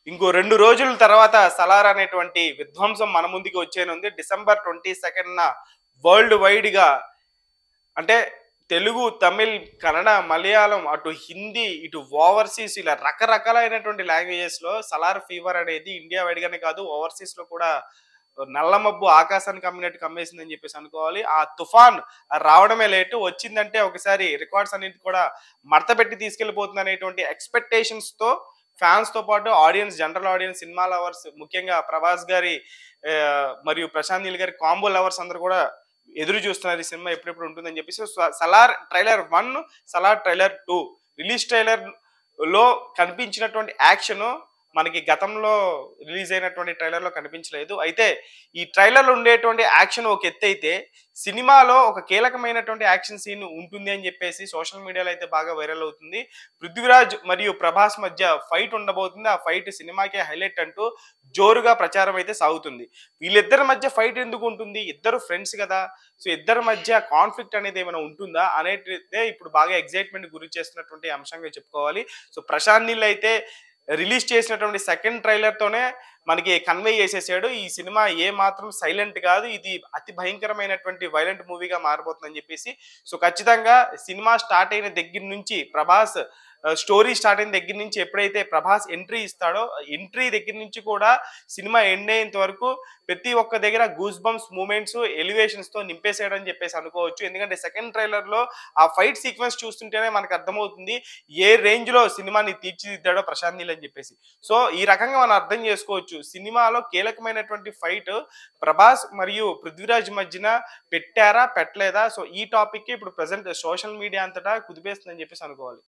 ఇంకో రెండు రోజుల తర్వాత సలార్ అనేటువంటి విధ్వంసం మన ముందుకి వచ్చేనుంది డిసెంబర్ ట్వంటీ సెకండ్న వరల్డ్ వైడ్గా అంటే తెలుగు తమిళ్ కన్నడ మలయాళం అటు హిందీ ఇటు ఓవర్సీస్ ఇలా రకరకాలైనటువంటి లాంగ్వేజెస్లో సలార్ ఫీవర్ అనేది ఇండియా వైడ్గానే కాదు ఓవర్సీస్లో కూడా నల్ల మబ్బు ఆకాశానికి కమ్మినట్టు కమ్మేసిందని చెప్పేసి అనుకోవాలి ఆ తుఫాన్ రావడమే లేటు వచ్చిందంటే ఒకసారి రికార్డ్స్ అన్నిటి కూడా మడత పెట్టి తీసుకెళ్లిపోతుంది అనేటువంటి ఎక్స్పెక్టేషన్స్ తో ఫ్యాన్స్ తో పాటు audiences general audiences cinema lovers ముఖ్యంగా ప్రభాస్ గారి ఆ, మరియు ప్రశాంత్ నీల్ గారి కాంబో లవర్స్ అందరూ కూడా ఎదురు చూస్తున్నారు ఈ సినిమా ఎప్పుడెప్పుడు ఉంటుందని చెప్పేసి స- Salaar trailer one Salaar trailer two release trailer లో కనిపించినటువంటి యాక్షన్ మనకి గతంలో రిలీజ్ అయినటువంటి ట్రైలర్ లో కనిపించలేదు అయితే ఈ ట్రైలర్ లో ఉండేటువంటి యాక్షన్ ఒక ఎత్తు అయితే సినిమాలో ఒక కీలకమైనటువంటి యాక్షన్ సీన్ ఉంటుంది అని చెప్పేసి సోషల్ మీడియాలో అయితే బాగా వైరల్ అవుతుంది పృథ్వీరాజ్ మరియు ప్రభాస్ మధ్య ఫైట్ ఉండబోతుంది ఆ ఫైట్ సినిమాకే హైలైట్ అంటూ జోరుగా ప్రచారం అయితే సాగుతుంది వీళ్ళిద్దరి మధ్య ఫైట్ ఎందుకు ఉంటుంది ఇద్దరు ఫ్రెండ్స్ కదా సో ఇద్దరి మధ్య కాన్ఫ్లిక్ట్ అనేది ఏమైనా ఉంటుందా అనేటిదే ఇప్పుడు బాగా ఎగ్జైట్మెంట్ గురి చేస్తున్నటువంటి అంశంగా చెప్పుకోవాలి సో ప్రశాంత్ నీల్ అయితే రిలీజ్ చేసినటువంటి సెకండ్ ట్రైలర్ తోనే మనకి కన్వే చేసేసాడు ఈ సినిమా ఏ మాత్రం సైలెంట్ కాదు ఇది అతి భయంకరమైనటువంటి వైలెంట్ మూవీగా మారబోతుందని చెప్పేసి సో ఖచ్చితంగా సినిమా స్టార్ట్ అయిన దగ్గర నుంచి ప్రభాస్ స్టోరీ స్టార్ట్ అయిన దగ్గర నుంచి ఎప్పుడైతే ప్రభాస్ ఎంట్రీ ఇస్తాడో ఎంట్రీ దగ్గర నుంచి కూడా సినిమా ఎండ్ అయ్యేంత వరకు ప్రతి ఒక్క దగ్గర గూస్ బంప్స్ మూమెంట్స్ ఎలివేషన్స్ తో నింపేసాడని చెప్పేసి అనుకోవచ్చు ఎందుకంటే సెకండ్ ట్రైలర్ లో ఆ ఫైట్ సీక్వెన్స్ చూస్తుంటేనే మనకు అర్థమవుతుంది ఏ రేంజ్ లో సినిమాని తీర్చిదిద్దాడో ప్రశాంత్ నీల్ అని చెప్పేసి సో ఈ రకంగా మనం అర్థం చేసుకోవచ్చు సినిమాలో కీలకమైనటువంటి ఫైట్ ప్రభాస్ మరియు పృథ్వీరాజ్ మధ్యన పెట్టారా పెట్టలేదా సో ఈ టాపిక్ ఇప్పుడు ప్రజెంట్ సోషల్ మీడియా అంతటా కుదిపేస్తుందని చెప్పేసి అనుకోవాలి